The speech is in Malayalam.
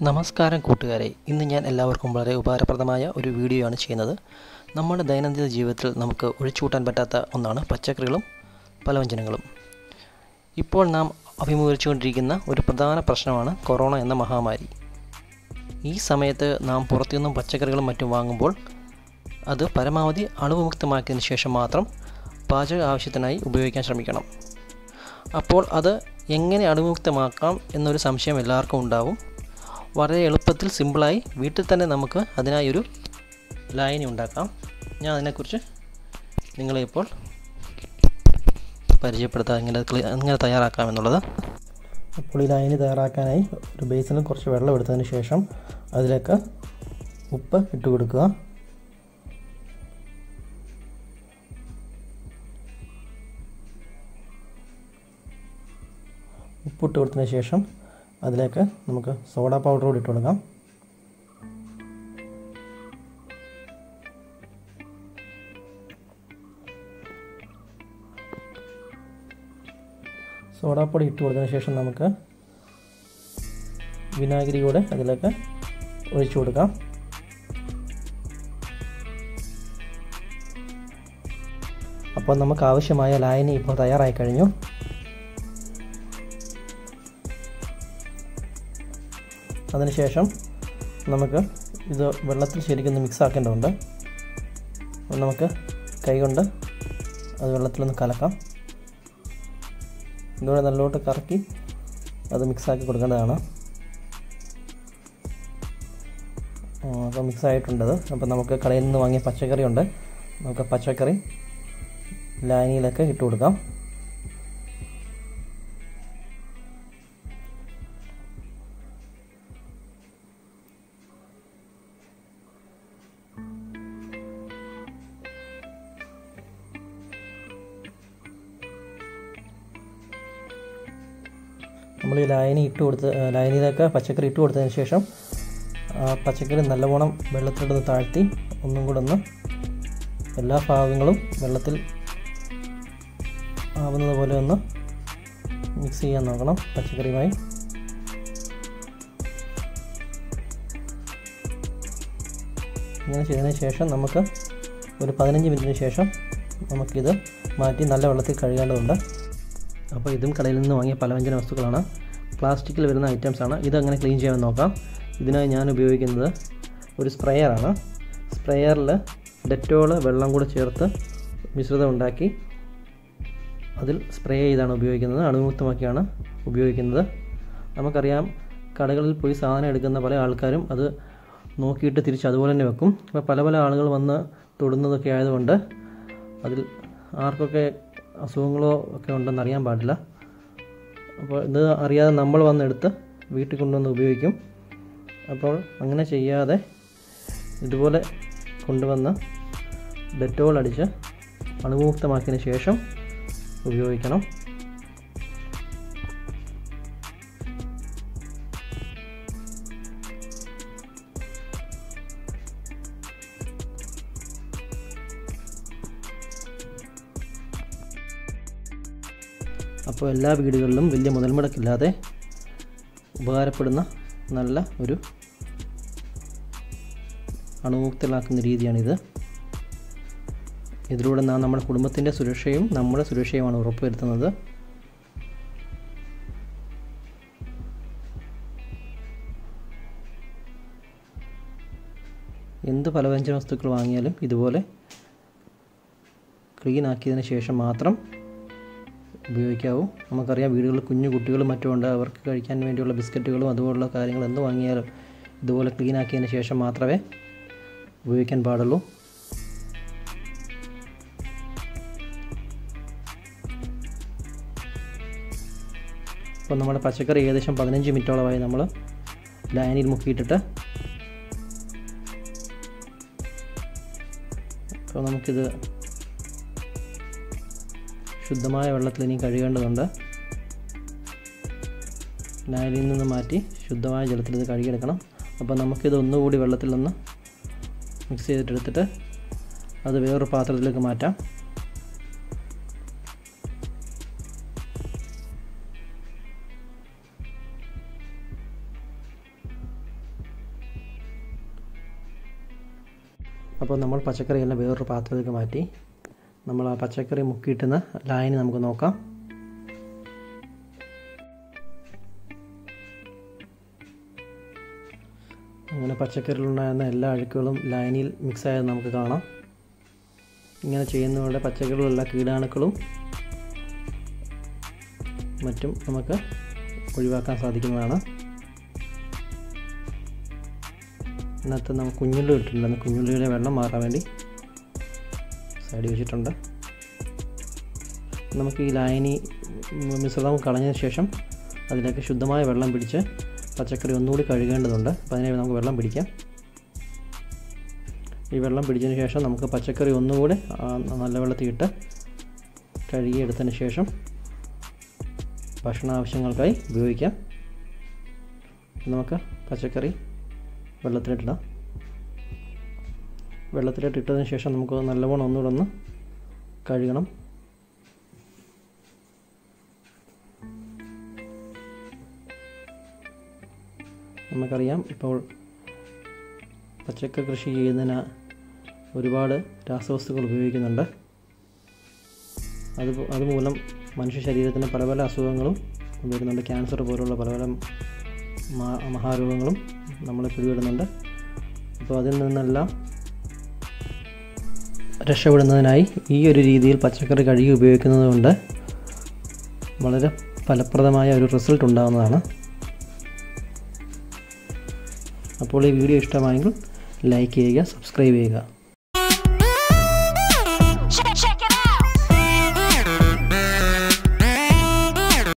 നമസ്കാരം കൂട്ടുകാരെ ഇന്ന് ഞാൻ എല്ലാവർക്കും വളരെ ഉപകാരപ്രദമായ ഒരു വീഡിയോ ആണ് ചെയ്യുന്നത് നമ്മുടെ ദൈനംദിന ജീവിതത്തിൽ നമുക്ക് ഒഴിച്ചുകൂട്ടാൻ പറ്റാത്ത ഒന്നാണ് പച്ചക്കറികളും പലവ്യഞ്ജനങ്ങളും ഇപ്പോൾ നാം അഭിമുഖീകരിച്ചുകൊണ്ടിരിക്കുന്ന ഒരു പ്രധാന പ്രശ്നമാണ് കൊറോണ എന്ന മഹാമാരി ഈ സമയത്ത് നാം പുറത്തുനിന്നും പച്ചക്കറികളും മറ്റും വാങ്ങുമ്പോൾ അത് പരമാവധി അണുവിമുക്തമാക്കിയതിന് ശേഷം മാത്രം പാചക ആവശ്യത്തിനായി ഉപയോഗിക്കാൻ ശ്രമിക്കണം അപ്പോൾ അത് എങ്ങനെ അണുവിമുക്തമാക്കാം എന്നൊരു സംശയം എല്ലാവർക്കും ഉണ്ടാവും വളരെ എളുപ്പത്തിൽ സിമ്പിളായി വീട്ടിൽ തന്നെ നമുക്ക് അതിനായി ഒരു ലായനി ഉണ്ടാക്കാം ഞാൻ അതിനെക്കുറിച്ച് നിങ്ങളെ ഇപ്പോൾ പരിചയപ്പെടുത്താം എങ്ങനെ ക്ലി- എങ്ങനെ തയ്യാറാക്കാം എന്നുള്ളത് അപ്പോൾ ഈ ലായനി തയ്യാറാക്കാനായി ഒരു ബേസിനിൽ കുറച്ച് വെള്ളം എടുത്തതിന് ശേഷം അതിലേക്ക് ഉപ്പ് ഇട്ട് കൊടുക്കുക ഉപ്പിട്ട് കൊടുത്തതിന് ശേഷം അതിലേക്ക് നമുക്ക് സോഡ പൗഡർ കൂടി ഇട്ട് കൊടുക്കാം സോഡാപ്പൊടി ഇട്ട് കൊടുത്തതിന് ശേഷം നമുക്ക് വിനാഗിരി കൂടെ അതിലേക്ക് ഒഴിച്ചു കൊടുക്കാം അപ്പോൾ നമുക്ക് ആവശ്യമായ ലായനി ഇപ്പോൾ തയ്യാറായി കഴിഞ്ഞു അതിനുശേഷം നമുക്ക് ഇത് വെള്ളത്തിൽ ശരിക്കും മിക്സ് ആക്കേണ്ടതുണ്ട് അപ്പോൾ നമുക്ക് കൈകൊണ്ട് അത് വെള്ളത്തിലൊന്ന് കലക്കാം ഇതുകൂടെ നല്ലോട്ട് കറക്കി അത് മിക്സാക്കി കൊടുക്കേണ്ടതാണ് ആ, അപ്പോൾ മിക്സ് ആയിട്ടുണ്ടത് അപ്പോൾ നമുക്ക് കടയിൽ നിന്ന് വാങ്ങിയ പച്ചക്കറി ഉണ്ട് നമുക്ക് പച്ചക്കറി ലായനിയിലൊക്കെ ഇട്ട് കൊടുക്കാം നമ്മൾ ഈ ലായനി ഇട്ട് കൊടുത്ത് ആ, ലായനിയിലേക്ക് പച്ചക്കറി ഇട്ട് കൊടുത്തതിന് ശേഷം ആ പച്ചക്കറി നല്ലവണ്ണം വെള്ളത്തിലൊന്ന് താഴ്ത്തി ഒന്നും കൂടെ ഒന്ന് എല്ലാ ഭാഗങ്ങളും വെള്ളത്തിൽ ആവുന്നത് പോലെ ഒന്ന് മിക്സ് ചെയ്യാൻ നോക്കണം പച്ചക്കറിയുമായി ഇങ്ങനെ ചെയ്തതിന് ശേഷം നമുക്ക് ഒരു പതിനഞ്ച് മിനിറ്റിന് ശേഷം നമുക്കിത് മാറ്റി നല്ല വെള്ളത്തിൽ കഴുകേണ്ടതുണ്ട് അപ്പോൾ ഇതും കടയിൽ നിന്ന് വാങ്ങിയ പലവ്യഞ്ജന വസ്തുക്കളാണ് പ്ലാസ്റ്റിക്കിൽ വരുന്ന ഐറ്റംസ് ആണ് ഇത് അങ്ങനെ ക്ലീൻ ചെയ്യാൻ നോക്കാം ഇതിനായി ഞാൻ ഉപയോഗിക്കുന്നത് ഒരു സ്പ്രേയറാണ് സ്പ്രേയറിൽ ഡെറ്റോള് വെള്ളം കൂടെ ചേർത്ത് മിശ്രിതം ഉണ്ടാക്കി അതിൽ സ്പ്രേ ചെയ്താണ് ഉപയോഗിക്കുന്നത് അണുവിമുക്തമാക്കിയാണ് ഉപയോഗിക്കുന്നത് നമുക്കറിയാം കടകളിൽ പോയി സാധനം എടുക്കുന്ന പല ആൾക്കാരും അത് നോക്കിയിട്ട് തിരിച്ച് അതുപോലെ തന്നെ വെക്കും അപ്പോൾ പല പല ആളുകൾ വന്ന് തൊടുന്നതൊക്കെ ആയതുകൊണ്ട് അതിൽ ആർക്കൊക്കെ അസുഖങ്ങളോ ഒക്കെ ഉണ്ടെന്ന് അറിയാൻ പാടില്ല അപ്പോൾ ഇത് അറിയാതെ നമ്മൾ വന്നെടുത്ത് വീട്ടിൽ കൊണ്ടുവന്ന് ഉപയോഗിക്കും അപ്പോൾ അങ്ങനെ ചെയ്യാതെ ഇതുപോലെ കൊണ്ടുവന്ന് ഡെറ്റോൾ അടിച്ച് അണുവിമുക്തമാക്കിയതിന് ശേഷം ഉപയോഗിക്കണം അപ്പോൾ എല്ലാ വീടുകളിലും വലിയ മുതൽമുടക്കില്ലാതെ ഉപകാരപ്പെടുന്ന നല്ല ഒരു അണുമുക്തലാക്കുന്ന രീതിയാണിത് ഇതിലൂടെ നാം നമ്മുടെ കുടുംബത്തിൻ്റെ സുരക്ഷയും നമ്മുടെ സുരക്ഷയുമാണ് ഉറപ്പുവരുത്തുന്നത് എന്ത് പലവ്യഞ്ജന വസ്തുക്കൾ വാങ്ങിയാലും ഇതുപോലെ ക്ലീൻ ആക്കിയതിന് ശേഷം മാത്രം ഉപയോഗിക്കാവൂ നമുക്കറിയാം വീടുകളിൽ കുഞ്ഞു കുട്ടികളും മറ്റുമുണ്ട് അവർക്ക് കഴിക്കാൻ വേണ്ടിയുള്ള ബിസ്ക്കറ്റുകളും അതുപോലുള്ള കാര്യങ്ങൾ എന്ത് വാങ്ങിയാലും ഇതുപോലെ ക്ലീൻ ആക്കിയതിന് ശേഷം മാത്രമേ ഉപയോഗിക്കാൻ പാടുള്ളൂ അപ്പോൾ നമ്മുടെ പച്ചക്കറി ഏകദേശം പതിനഞ്ച് മിനിറ്റോളമായി നമ്മൾ ലായനിയിൽ മുക്കിയിട്ടിട്ട് അപ്പോൾ നമുക്കിത് ശുദ്ധമായ വെള്ളത്തിൽ ഇനി കഴുകേണ്ടതുണ്ട് ലായനിയിൽ നിന്ന് മാറ്റി ശുദ്ധമായ ജലത്തിൽ ഇത് കഴുകിയെടുക്കണം അപ്പോൾ നമുക്കിത് ഒന്നുകൂടി വെള്ളത്തിൽ നിന്ന് മിക്സ് ചെയ്തിട്ടെടുത്തിട്ട് അത് വേറൊരു പാത്രത്തിലേക്ക് മാറ്റാം അപ്പോൾ നമ്മൾ പച്ചക്കറിയെല്ലാം വേറൊരു പാത്രത്തിലേക്ക് മാറ്റി നമ്മൾ ആ പച്ചക്കറി മുക്കിയിട്ടുന്ന ലായനി നമുക്ക് നോക്കാം അങ്ങനെ പച്ചക്കറിയിലുണ്ടായിരുന്ന എല്ലാ അഴുക്കുകളും ലായനിയിൽ മിക്സായത് നമുക്ക് കാണാം ഇങ്ങനെ ചെയ്യുന്നതോടെ പച്ചക്കറിയിലുള്ള കീടാണുക്കളും മറ്റും നമുക്ക് ഒഴിവാക്കാൻ സാധിക്കുന്നതാണ് ഇതിനകത്ത് നമുക്ക് കുഞ്ഞുള്ളി ഇട്ടിട്ടുണ്ട് കുഞ്ഞുള്ളിയുടെ വെള്ളം മാറാൻ വേണ്ടി സൈഡ് വെച്ചിട്ടുണ്ട് നമുക്ക് ഈ ലായനി മിശ്രിതം കളഞ്ഞതിന് ശേഷം അതിലേക്ക് ശുദ്ധമായ വെള്ളം പിടിച്ച് പച്ചക്കറി ഒന്നുകൂടി കഴുകേണ്ടതുണ്ട് അപ്പോൾ അതിനെ നമുക്ക് വെള്ളം പിടിക്കാം ഈ വെള്ളം പിടിച്ചതിന് ശേഷം നമുക്ക് പച്ചക്കറി ഒന്നുകൂടി നല്ല വെള്ളത്തിൽ ഇട്ട് കഴുകിയെടുത്തതിന് ശേഷം ഭക്ഷണ ആവശ്യങ്ങൾക്കായി ഉപയോഗിക്കാം നമുക്ക് പച്ചക്കറി വെള്ളത്തിലിട്ടിടാം വെള്ളത്തിലിട്ട് ഇട്ടതിന് ശേഷം നമുക്ക് നല്ലവണ്ണം ഒന്നുകൂടെ ഒന്ന് കഴുകണം നമുക്കറിയാം ഇപ്പോൾ പച്ചക്കറി കൃഷി ചെയ്യുന്നതിന് ഒരുപാട് രാസവസ്തുക്കൾ ഉപയോഗിക്കുന്നുണ്ട് അത് അതുമൂലം മനുഷ്യ ശരീരത്തിന് പല പല അസുഖങ്ങളും വരുന്നുണ്ട് ക്യാൻസർ പോലുള്ള പല പല മഹാരോഗങ്ങളും നമ്മളെ പിടിപെടുന്നുണ്ട് അപ്പോൾ അതിൽ നിന്നെല്ലാം രക്ഷപ്പെടുന്നതിനായി ഈ ഒരു രീതിയിൽ പച്ചക്കറി കഴുകി ഉപയോഗിക്കുന്നത് കൊണ്ട് വളരെ ഫലപ്രദമായ ഒരു റിസൾട്ട് ഉണ്ടാകുന്നതാണ് അപ്പോൾ ഈ വീഡിയോ ഇഷ്ടമായെങ്കിൽ ലൈക്ക് ചെയ്യുക സബ്സ്ക്രൈബ് ചെയ്യുക